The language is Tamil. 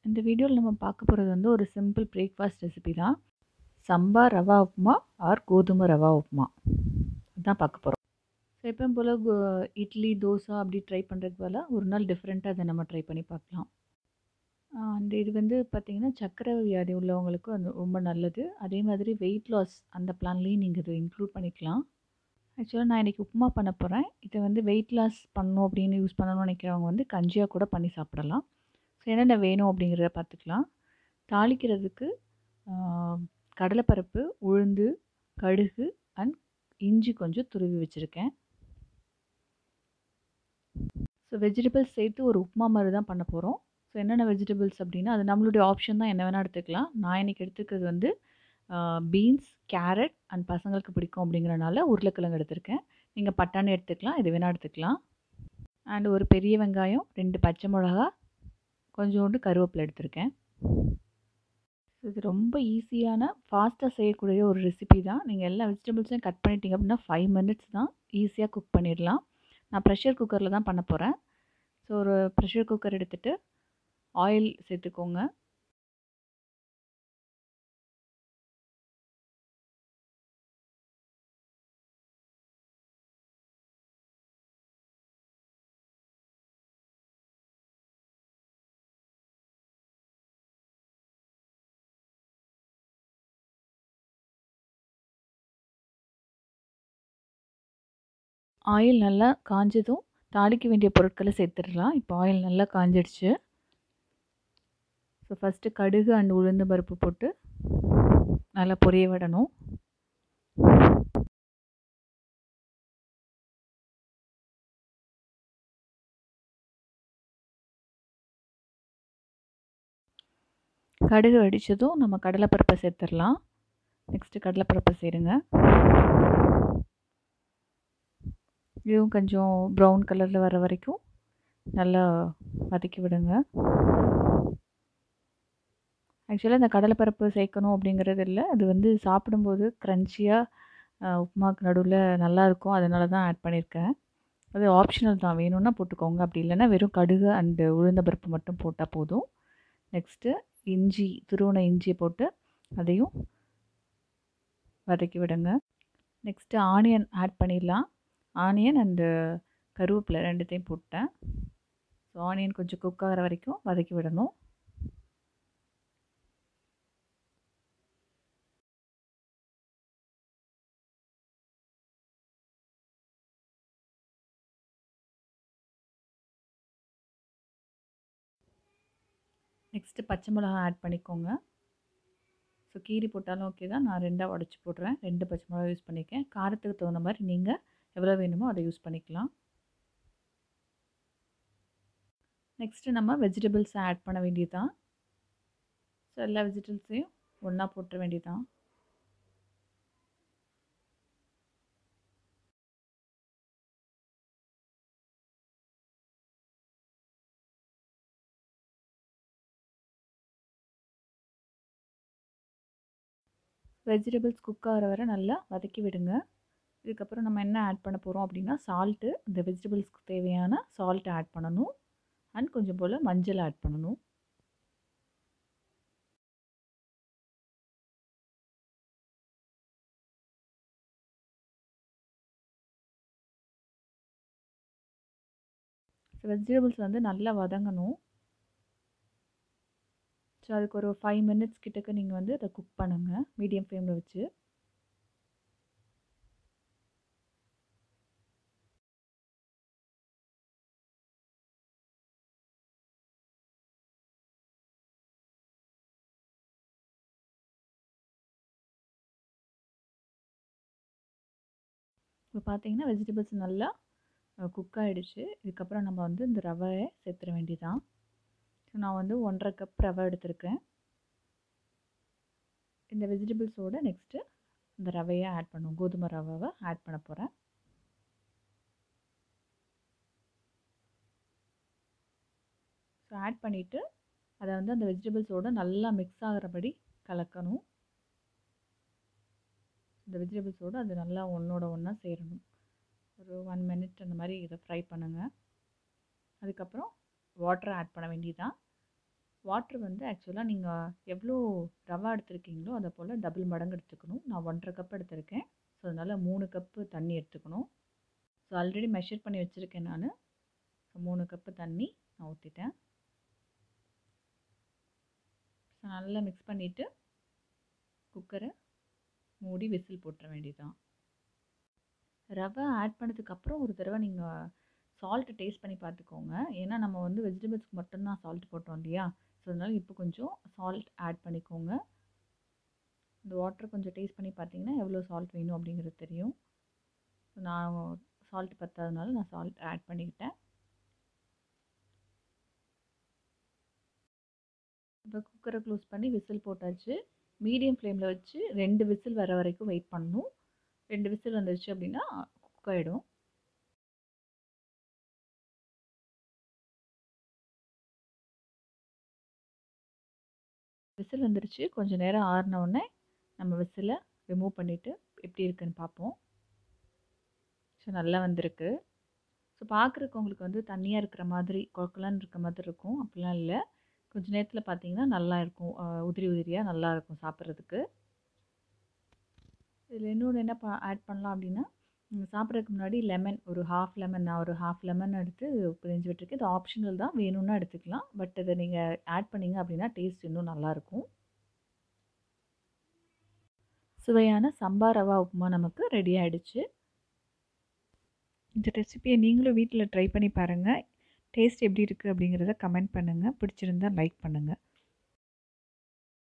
இந்த வீடியோவில் நம்ம பார்க்க போகிறது வந்து ஒரு சிம்பிள் பிரேக்ஃபாஸ்ட் ரெசிபி தான் சம்பா ரவா உப்புமா ஆர் கோதுமை ரவா உப்புமா தான் பார்க்க போகிறோம் ஸோ எப்பவும் போல் இட்லி தோசை அப்படி ட்ரை பண்ணுறதுக்கு பதிலாக ஒரு நாள் டிஃப்ரெண்ட்டாக அதை நம்ம ட்ரை பண்ணி பார்க்கலாம் அந்த இது வந்து பார்த்திங்கன்னா சர்க்கரை வியாதி உள்ளவங்களுக்கு அது ரொம்ப நல்லது அதே மாதிரி வெயிட் லாஸ் அந்த பிளான்லேயும் நீங்கள் இதை இன்க்ளூட் பண்ணிக்கலாம் ஆக்சுவலாக நான் இன்றைக்கி உப்புமா பண்ண போகிறேன் இதை வந்து வெயிட் லாஸ் பண்ணணும் அப்படின்னு யூஸ் பண்ணணும்னு நினைக்கிறவங்க வந்து கஞ்சியாக கூட பண்ணி சாப்பிடலாம் ஸோ என்னென்ன வேணும் அப்படிங்கிறத பார்த்துக்கலாம் தாளிக்கிறதுக்கு கடலைப்பருப்பு உளுந்து கடுகு அண்ட் இஞ்சி கொஞ்சம் துருவி வச்சுருக்கேன் ஸோ வெஜிடபிள்ஸ் சேர்த்து ஒரு உப்புமா மாதிரி தான் பண்ண போகிறோம் ஸோ என்னென்ன வெஜிடபிள்ஸ் அப்படின்னா அது நம்மளுடைய ஆப்ஷன் தான் என்ன வேணால் எடுத்துக்கலாம் நான் இன்றைக்கி எடுத்துக்கிறது வந்து பீன்ஸ் கேரட் அண்ட் பசங்களுக்கு பிடிக்கும் அப்படிங்கிறனால உருளைக்கிழங்கு எடுத்திருக்கேன் நீங்கள் பட்டாணி எடுத்துக்கலாம் இது வேணால் எடுத்துக்கலாம் அண்ட் ஒரு பெரிய வெங்காயம் ரெண்டு பச்சை மிளகா கொஞ்சோண்டு கருவேப்பிலை எடுத்திருக்கேன் இது ரொம்ப ஈஸியான ஃபாஸ்ட்டாக செய்யக்கூடிய ஒரு ரெசிபி தான் நீங்கள் எல்லா வெஜிடபிள்ஸையும் கட் பண்ணிட்டீங்க அப்படின்னா ஃபைவ் மினிட்ஸ் தான் ஈஸியாக குக் பண்ணிடலாம் நான் ப்ரெஷர் குக்கரில் தான் பண்ண போகிறேன் ஸோ ஒரு ப்ரெஷர் குக்கர் எடுத்துகிட்டு ஆயில் சேர்த்துக்கோங்க ஆயில் நல்லா காஞ்சதும் தாளிக்க வேண்டிய பொருட்களை சேர்த்துடலாம் இப்போ ஆயில் நல்லா காஞ்சிடுச்சு ஸோ ஃபஸ்ட்டு கடுகு அண்ட் உளுந்து பருப்பு போட்டு நல்லா பொரிய விடணும் கடுகு அடித்ததும் நம்ம கடலைப்பருப்பை சேர்த்துடலாம் நெக்ஸ்ட்டு கடலைப்பருப்பை சேருங்க இதுவும் கொஞ்சம் ப்ரௌன் கலரில் வர வரைக்கும் நல்லா வதக்கி விடுங்க ஆக்சுவலாக இந்த கடலைப்பருப்பு சேர்க்கணும் அப்படிங்கிறது இல்லை அது வந்து சாப்பிடும்போது க்ரன்ச்சியாக உப்புமாக்கு நடுவில் நல்லாயிருக்கும் அதனால தான் ஆட் பண்ணியிருக்கேன் அது ஆப்ஷனல் தான் வேணும்னா போட்டுக்கோங்க அப்படி இல்லைன்னா வெறும் கடுகு அண்டு உளுந்த பருப்பு மட்டும் போட்டால் போதும் நெக்ஸ்ட்டு இஞ்சி துருவன இஞ்சியை போட்டு அதையும் வதக்கி விடுங்க நெக்ஸ்ட்டு ஆனியன் ஆட் பண்ணிடலாம் ஆனியன் அண்டு கருவேப்பிலை ரெண்டுத்தையும் போட்டேன் ஸோ ஆனியன் கொஞ்சம் குக் ஆகிற வரைக்கும் வதக்கி விடணும் நெக்ஸ்ட்டு பச்சை மிளகா ஆட் பண்ணிக்கோங்க ஸோ கீரி போட்டாலும் ஓகே தான் நான் ரெண்டாக உடச்சி போடுறேன் ரெண்டு பச்சை மிளகா யூஸ் பண்ணியிருக்கேன் காரத்துக்கு தகுந்த மாதிரி நீங்கள் எவ்வளோ வேணுமோ அதை யூஸ் பண்ணிக்கலாம் நெக்ஸ்ட்டு நம்ம வெஜிடபிள்ஸை ஆட் பண்ண வேண்டியதுதான் ஸோ எல்லா வெஜிடபிள்ஸையும் ஒன்றா போட்டுற வேண்டியதுதான் வெஜிடபிள்ஸ் குக் ஆகிற வரை நல்லா வதக்கி விடுங்க இதுக்கப்புறம் நம்ம என்ன ஆட் பண்ண போகிறோம் அப்படின்னா சால்ட்டு இந்த வெஜிடபிள்ஸ்க்கு தேவையான சால்ட் ஆட் பண்ணணும் அண்ட் கொஞ்சம் போல் மஞ்சள் ஆட் பண்ணணும் வெஜிடபிள்ஸ் வந்து நல்லா வதங்கணும் ஸோ அதுக்கு ஒரு ஃபைவ் மினிட்ஸ் கிட்டக்க நீங்கள் வந்து அதை குக் பண்ணுங்கள் மீடியம் ஃப்ளேமில் வச்சு இப்போ பார்த்தீங்கன்னா வெஜிடபிள்ஸ் நல்லா குக் ஆகிடுச்சு இதுக்கப்புறம் நம்ம வந்து இந்த ரவையை சேர்த்துற வேண்டியதான் ஸோ நான் வந்து ஒன்றரை கப் ரவை எடுத்திருக்கேன் இந்த வெஜிடபிள்ஸோடு நெக்ஸ்ட்டு இந்த ரவையை ஆட் பண்ணுவோம் கோதுமை ரவாவை ஆட் பண்ண போகிறேன் ஸோ ஆட் பண்ணிவிட்டு அதை வந்து அந்த வெஜிடபிள்ஸோடு நல்லா மிக்ஸ் ஆகிறபடி கலக்கணும் இந்த வெஜிடபிள்ஸோடு அது நல்லா ஒன்றோட ஒன்றா சேரணும் ஒரு ஒன் மினிட் அந்த மாதிரி இதை ஃப்ரை பண்ணுங்கள் அதுக்கப்புறம் வாட்டரை ஆட் பண்ண வேண்டியதான் வாட்டர் வந்து ஆக்சுவலா நீங்க எவ்வளோ ரவா எடுத்திருக்கீங்களோ, அத போல டபுள் மடங்கு எடுத்துக்கணும். நான் 1 1/2 கப் எடுத்திருக்கேன். ஸோ, அதனால 3 கப்பு தண்ணி எடுத்துக்கணும். ஸோ, ஆல்ரெடி மெஷர் பண்ணி வச்சிருக்கேன் நானு. ஸோ, 3 கப்பு தண்ணி நான் ஊத்திட்டேன். ஸோ, நல்லா மிக்ஸ் பண்ணிட்டு குக்கர மூடி விசில் போட்டுற வேண்டியதுதான். ரவை ஆட் பண்ணதுக்கு அப்புறம் ஒரு தடவ நீங்க சால்ட் டேஸ்ட் பண்ணி பார்த்துக்கோங்க. ஏன்னா, நம்ம வந்து வெஜிடபிள்ஸ்க்கு மட்டும் தான் சால்ட் போட்டோம் இல்லையா? ஸோ, அதனால இப்போ கொஞ்சம் சால்ட் ஆட் பண்ணிக்கோங்க. இந்த வாட்டர் கொஞ்சம் டேஸ்ட் பண்ணி பார்த்தீங்கன்னா, எவ்வளோ சால்ட் வேணும் அப்படிங்கிறது தெரியும். நான் சால்ட் பத்தாதனால நான் சால்ட் ஆட் பண்ணிக்கிட்டேன். இப்போ குக்கர க்ளோஸ் பண்ணி விசில் போட்டாச்சு. மீடியம் ஃப்ளேம்ல வச்சு 2 விசில் வர வரைக்கும் வெயிட் பண்ணணும். 2 விசில் வந்துருச்சு அப்படின்னா குக் ஆயிடும். விசில் வந்துருச்சு. கொஞ்சம் நேரம் ஆறுன உடனே நம்ம விசில ரிமூவ் பண்ணிட்டு எப்படி இருக்குன்னு பார்ப்போம். ஸோ, நல்லா வந்திருக்கு. ஸோ, பார்க்குறக்கு உங்களுக்கு வந்து தண்ணியா இருக்கிற மாதிரி கொழகொழன்னு இருக்க மாதிரி இருக்கும். அப்படிலாம் இல்ல. கொஞ்ச நேரத்தில பார்த்தீங்கன்னா, நல்லா இருக்கும். அ உதிரி உதிரியா நல்லாயிருக்கும் சாப்பிடுறதுக்கு. இதில இன்னொன்னு என்ன ப ஆட் பண்ணலாம் அப்படின்னா, நீங்க சாப்பிடுறதுக்கு முன்னாடி லெமன் ஒரு 1/2 லெமன் நான் ஒரு 1/2 லெமன் எடுத்து பிழிஞ்சு விட்டுருக்கேன். இது ஆப்ஷனல் தான். வேணும்னா எடுத்துக்கலாம். பட் இத நீங்க ஆட் பண்ணீங்க அப்படின்னா டேஸ்ட் இன்னும் நல்லாயிருக்கும். சுவையான சம்பா ரவா உப்புமா நமக்கு ரெடி ஆயிடுச்சு. இந்த ரெசிபிய நீங்களும் வீட்ல ட்ரை பண்ணி பாருங்க. டேஸ்ட் எப்படி இருக்கு அப்படிங்கிறத கமெண்ட் பண்ணுங்க. பிடிச்சிருந்தா லைக் பண்ணுங்க.